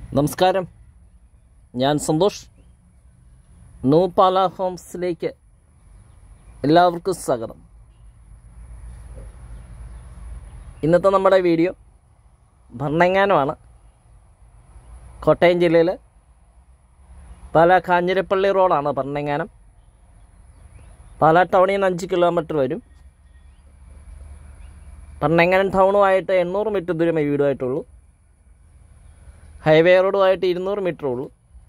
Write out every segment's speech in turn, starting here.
നമസ്കാരം ഞാൻ സന്തോഷ് നൂപാല ഹോംസിലേക്ക് എല്ലാവർക്കും സ്വാഗതം ഇന്നത്തെ നമ്മുടെ വീഡിയോ ഭരണങ്ങാനമാണ് കോട്ടയം ജില്ലയിൽ പാലാ കാഞ്ഞിരപ്പള്ളി റോഡാണ് ഭരണങ്ങാനം പാലാ ടൗണിൽ നിന്ന് അഞ്ച് കിലോമീറ്റർ വരും ഭരണങ്ങാനം ടൗണുമായിട്ട് എണ്ണൂറ് മീറ്റർ ദൂരമേ വീടുമായിട്ടുള്ളൂ ഹൈവേ റോഡുമായിട്ട് ഇരുന്നൂറ് മീറ്റർ ഉള്ളൂ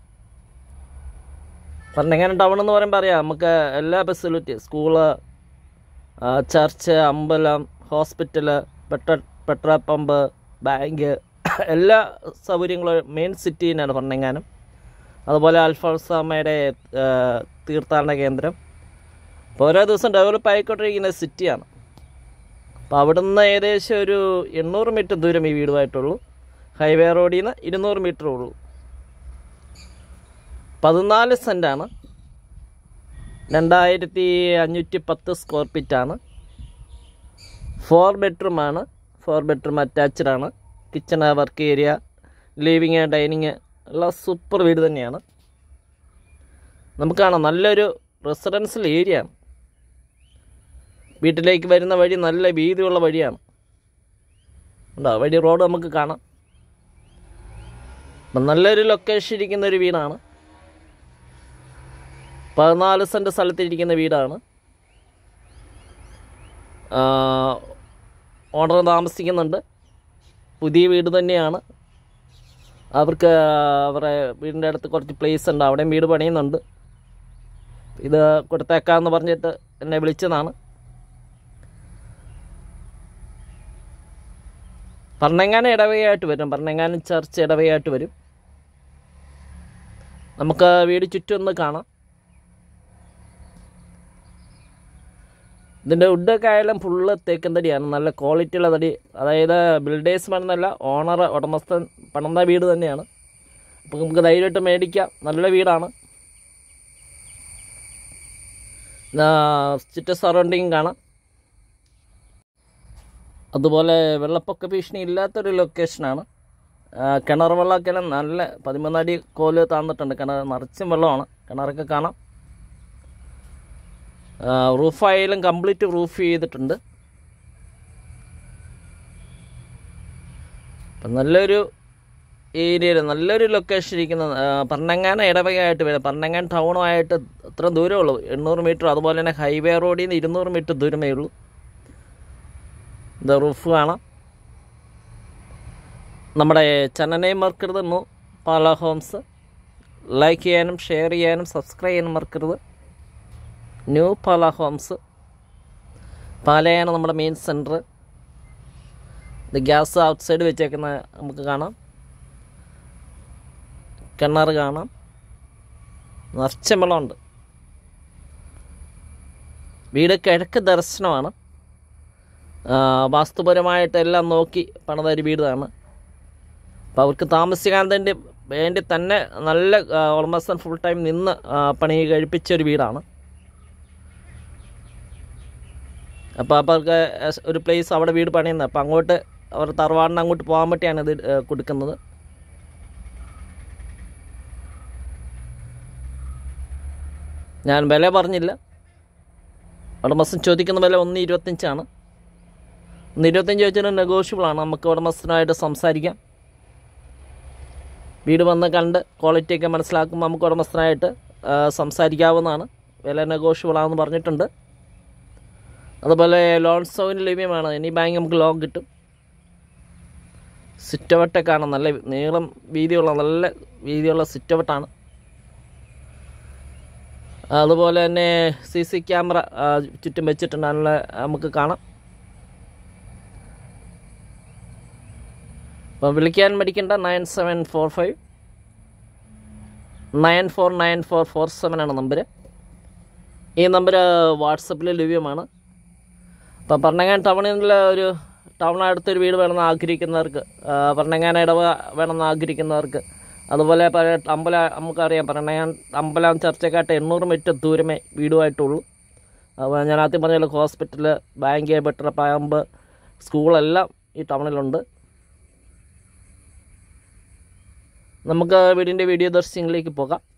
ഭരണങ്ങാനം ടൗൺ എന്ന് പറയുമ്പോൾ അറിയാം നമുക്ക് എല്ലാ ഫെസിലിറ്റി സ്കൂള് ആ, ചർച്ച് അമ്പലം hospital petrol petrol pump bank എല്ലാ സൗകര്യങ്ങളും മെയിൻ സിറ്റി തന്നെയാണ് ഭരണങ്ങാനം അതുപോലെ അൽഫോൺസാമയുടെ ആ, തീർത്ഥാടന കേന്ദ്രം അപ്പോൾ ഓരോ ദിവസം ഡെവലപ്പ് ആയിക്കൊണ്ടിരിക്കുന്ന സിറ്റിയാണ് അപ്പോൾ അവിടുന്ന് ഏകദേശം ഒരു എണ്ണൂറ് മീറ്റർ ദൂരം ഈ വീടുമായിട്ടുള്ളൂ ഹൈവേ റോഡിൽ നിന്ന് ഇരുന്നൂറ് മീറ്റർ ഉള്ളൂ പതിനാല് സെൻറ്റാണ് രണ്ടായിരത്തി അഞ്ഞൂറ്റി പത്ത് സ്ക്വയർ ഫീറ്റാണ് ഫോർ ബെഡ്റൂമാണ് ഫോർ ബെഡ്റൂം അറ്റാച്ച്ഡ് ആണ് kitchen work area living dining എല്ലാം സൂപ്പർ വീട് തന്നെയാണ് നമുക്ക് കാണാം നല്ലൊരു റെസിഡൻഷ്യൽ ഏരിയ ആണ് വീട്ടിലേക്ക് വരുന്ന വഴി നല്ല വീതിയുള്ള വഴിയാണ് ഉണ്ടോ വഴി റോഡ് നമുക്ക് കാണാം അപ്പം നല്ലൊരു ലൊക്കേഷൻ ഇരിക്കുന്ന ഒരു വീടാണ് പതിനാല് സെൻറ്റ് സ്ഥലത്തിരിക്കുന്ന വീടാണ് ഓണർ താമസിക്കുന്നുണ്ട് പുതിയ വീട് തന്നെയാണ് അവർക്ക് അവരുടെ വീടിൻ്റെ അടുത്ത് കുറച്ച് പ്ലേസ് ഉണ്ട് അവിടെയും വീട് പണിയുന്നുണ്ട് ഇത് കൊടുത്തേക്കാമെന്ന് പറഞ്ഞിട്ട് എന്നെ വിളിച്ചതാണ് ഭരണങ്ങാനം ഇടവകയായിട്ട് വരും ഭരണങ്ങാനം ചർച്ച് ഇടവകയായിട്ട് വരും നമുക്ക് വീട് ചുറ്റും ഒന്ന് കാണാം ഇതിൻ്റെ വുഡൊക്കെ ആയാലും ഫുള്ള് തേക്കൻ തടിയാണ് നല്ല ക്വാളിറ്റിയുള്ള തടി അതായത് ബിൽഡേഴ്സ് പണിതല്ല ഓണർ ഉടമസ്ഥൻ പണിത വീട് തന്നെയാണ് അപ്പോൾ നമുക്ക് ധൈര്യമായിട്ട് മേടിക്കാം നല്ല വീടാണ് ചുറ്റ സറൗണ്ടിങ് കാണാം അതുപോലെ വെള്ളപ്പൊക്ക ഭീഷണി ഇല്ലാത്തൊരു ലൊക്കേഷനാണ് ആ, കിണർ വെള്ളമൊക്കെ നല്ല പതിമൂന്നടി കോല് താന്നിട്ടുണ്ട് കിണർ നിറച്ചും വെള്ളമാണ് കിണറൊക്കെ കാണാം ആ, റൂഫായാലും കംപ്ലീറ്റ് റൂഫ് ചെയ്തിട്ടുണ്ട് അപ്പം നല്ലൊരു ഏരിയയിൽ നല്ലൊരു ലൊക്കേഷൻ ഇരിക്കുന്ന ആ, പർണങ്ങാന ഇടവകയായിട്ട് വരും പർണങ്ങാൻ ടൗണുമായിട്ട് അത്ര ദൂരമേ ഉള്ളൂ എണ്ണൂറ് മീറ്റർ അതുപോലെ തന്നെ ഹൈവേ റോഡിൽ നിന്ന് ഇരുന്നൂറ് മീറ്റർ ദൂരമേ ഉള്ളൂ ഇത് റൂഫ് കാണാം നമ്മുടെ ചനനയും മറക്കരുത് നു പാല ഹോംസ് ലൈക്ക് ചെയ്യാനും ഷെയർ ചെയ്യാനും സബ്സ്ക്രൈബ് ചെയ്യാനും മറക്കരുത് ന്യൂ പാല ഹോംസ് പാലയാണ് നമ്മുടെ മെയിൻ സെൻറ്റർ ഇത് ഗ്യാസ് ഔട്ട് സൈഡ് വെച്ചേക്കുന്ന നമുക്ക് കാണാം കിണർ കാണാം നിറച്ച വെള്ളമുണ്ട് വീട് കിഴക്ക് ദർശനമാണ് ആ, വാസ്തുപരമായിട്ട് എല്ലാം നോക്കി പണിത ഒരു വീടാണ് അപ്പോൾ അവർക്ക് താമസിക്കാൻ തന്നെ വേണ്ടി തന്നെ നല്ല ഓൾമോസ്റ്റ് ഫുൾ ടൈം നിന്ന് ആ, പണി കഴിപ്പിച്ച ഒരു വീടാണ് അപ്പോൾ അപ്പോൾ അവർക്ക് എസ് ഒരു പ്ലേസ് അവിടെ വീട് പണിയുന്നത് അപ്പോൾ അങ്ങോട്ട് അവർ തറവാടിന് അങ്ങോട്ട് പോകാൻ വേണ്ടിയാണ് ഇത് ഏ, കൊടുക്കുന്നത് ഞാൻ വില പറഞ്ഞില്ല ഉടമസ്ഥൻ ചോദിക്കുന്ന വില ഒന്ന് ഇരുപത്തഞ്ചാണ് ഒന്ന് ഇരുപത്തഞ്ച് വെച്ചാൽ നെഗോഷ്യബിൾ ആണ് നമുക്ക് ഉടമസ്ഥനായിട്ട് സംസാരിക്കാം വീട് വന്ന് കണ്ട് ക്വാളിറ്റിയൊക്കെ മനസ്സിലാക്കുമ്പോൾ നമുക്ക് ഉടമസ്ഥനായിട്ട് ആ, സംസാരിക്കാവുന്നതാണ് വില നെഗോഷ്യബിൾ ആണെന്ന് പറഞ്ഞിട്ടുണ്ട് അതുപോലെ ലോൺ സൗകര്യം ലഭ്യമാണ് ഇനി ബാങ്ക് നമുക്ക് ലോൺ കിട്ടും സിറ്റവട്ടൊക്കെ കാണാം നല്ല നീളം വീതിയുള്ള നല്ല വീതിയുള്ള സിറ്റവട്ടാണ് അതുപോലെ തന്നെ സി സി ക്യാമറ ആ, ചുറ്റും വെച്ചിട്ടുണ്ട് നല്ല നമുക്ക് കാണാം അപ്പോൾ വിളിക്കാൻ മടിക്കേണ്ട nine seven four five nine four nine four four seven ആണ് നമ്പർ ഈ നമ്പർ വാട്സപ്പിൽ ലഭ്യമാണ് അപ്പോൾ പറഞ്ഞങ്ങാൻ ടൗണിൽ ഒരു ടൗണിനടുത്തൊരു വീട് വേണമെന്ന് ആഗ്രഹിക്കുന്നവർക്ക് ആ, പറഞ്ഞങ്ങാൻ ഇടവ വേണമെന്ന് ആഗ്രഹിക്കുന്നവർക്ക് അതുപോലെ പഴയ അമ്പല നമുക്കറിയാം പറഞ്ഞങ്ങാൻ അമ്പലം ചർച്ചക്കാട്ട് എണ്ണൂറ് മീറ്റർ ദൂരമേ വീടുമായിട്ടുള്ളൂ അപ്പോൾ ഞാൻ ആദ്യം പറഞ്ഞ ഹോസ്പിറ്റൽ ബാങ്ക് പെട്രോൾ പമ്പ് സ്കൂളെല്ലാം ഈ ടൗണിലുണ്ട് നമുക്ക് വീടിൻ്റെ വീഡിയോ ദർശനങ്ങളിലേക്ക് പോകാം